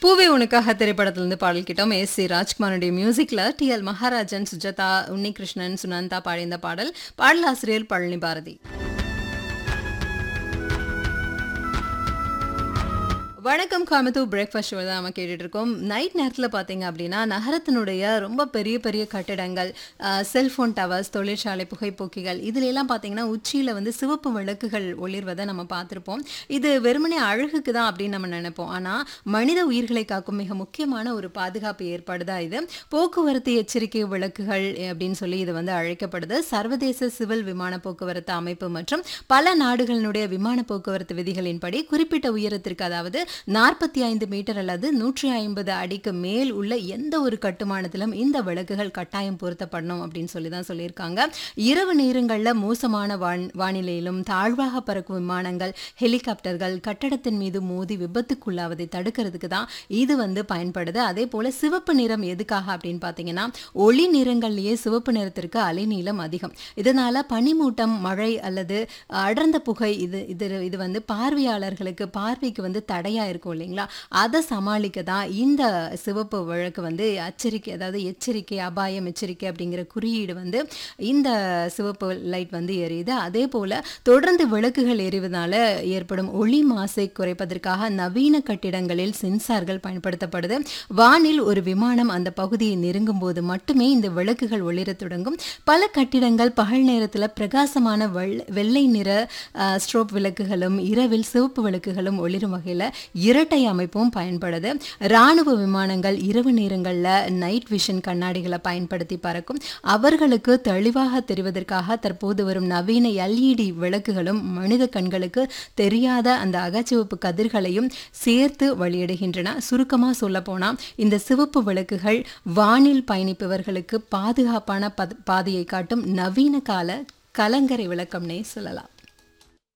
பூவே உனக்காக திரைப்படத்திலிருந்து பாடல் கிட்டோம் எஸ் சி ராஜ்குமாருடைய மியூசிக்ல டி எல் மகாராஜன் சுஜாதா உன்னிகிருஷ்ணன் சுனந்தா பாடிய இந்த பாடல் பாடலாசிரியர் பழனி பாரதி வணக்கம் கோயம்புத்தூர் பிரேக்ஃபாஸ்ட் ஷோ தான் நம்ம கேட்டுட்டு இருக்கோம் நைட் நேரத்தில் பார்த்தீங்க அப்படின்னா நகரத்தினுடைய ரொம்ப பெரிய பெரிய கட்டிடங்கள் செல்ஃபோன் டவர்ஸ் தொழிற்சாலை புகைப்போக்கிகள் இதுல எல்லாம் பார்த்தீங்கன்னா உச்சியில் வந்து சிவப்பு விளக்குகள் ஒளிர்வதை நம்ம பார்த்துருப்போம் இது வெறுமனே அழகுக்கு தான் அப்படின்னு நம்ம நினைப்போம் ஆனால் மனித உயிர்களை காக்கும் மிக முக்கியமான ஒரு பாதுகாப்பு ஏற்பாடு தான் இது போக்குவரத்து எச்சரிக்கை விளக்குகள் அப்படின்னு சொல்லி இது வந்து அழைக்கப்படுது சர்வதேச சிவில் விமான போக்குவரத்து அமைப்பு மற்றும் பல நாடுகளினுடைய விமான போக்குவரத்து விதிகளின்படி குறிப்பிட்ட உயரத்திற்கு அதாவது நாற்பத்தி ஐந்து மீட்டர் அல்லது நூற்றி ஐம்பது அடிக்கு மேல் உள்ள எந்த ஒரு கட்டுமானத்திலும் இந்த விளக்குகள் கட்டாயம் பொருத்தப்படணும் அப்படின்னு சொல்லி தான் சொல்லியிருக்காங்க இரவு நேரங்களில் மோசமான வான் வானிலையிலும் தாழ்வாக பறக்கும் விமானங்கள் ஹெலிகாப்டர்கள் கட்டடத்தின் மீது மோதி விபத்துக்குள்ளாவதை தடுக்கிறதுக்கு தான் இது வந்து பயன்படுது அதே போல சிவப்பு நிறம் எதுக்காக அப்படின்னு பார்த்தீங்கன்னா ஒளி நிறங்கள்லேயே சிவப்பு நிறத்திற்கு அலைநீளம் அதிகம் இதனால பனிமூட்டம் மழை அல்லது அடர்ந்த புகை இது இது இது வந்து பார்வையாளர்களுக்கு பார்வைக்கு வந்து தடையா இருக்கும் இல்லைங்களா அதை சமாளிக்க தான் இந்த சிவப்பு விளக்கு வந்து எச்சரிக்கை அதாவது எச்சரிக்கை அபாயம் எச்சரிக்கை அப்படிங்கிற குறியீடு வந்து இந்த சிவப்பு லைட் வந்து எரியுது அதே போல தொடர்ந்து விளக்குகள் எரிவதனால ஏற்படும் ஒளி மாசை குறைப்பதற்காக நவீன கட்டிடங்களில் சென்சார்கள் பயன்படுத்தப்படுது வானில் ஒரு விமானம் அந்த பகுதியை நெருங்கும் போது மட்டுமே இந்த விளக்குகள் ஒளிரத் தொடங்கும் பல கட்டிடங்கள் பகல் நேரத்தில் பிரகாசமான வெள்ளை நிற ஸ்ட்ரோப் விளக்குகளும் இரவில் சிவப்பு விளக்குகளும் ஒளிரும் வகையில் இரட்டை அமைப்பும் பயன்படுது இராணுவ விமானங்கள் இரவு நேரங்களில் நைட் விஷன் கண்ணாடிகளை பயன்படுத்தி பறக்கும் அவர்களுக்கு தெளிவாக தெரிவதற்காக தற்போது வரும் நவீன எல்இடி விளக்குகளும் மனித கண்களுக்கு தெரியாத அந்த அகச்சிவப்பு கதிர்களையும் சேர்த்து வெளியிடுகின்றன சுருக்கமாக சொல்ல போனால் இந்த சிவப்பு விளக்குகள் வானில் பயணிப்பவர்களுக்கு பாதுகாப்பான பாதையை காட்டும் நவீன கால கலங்கரை விளக்கம்னே சொல்லலாம்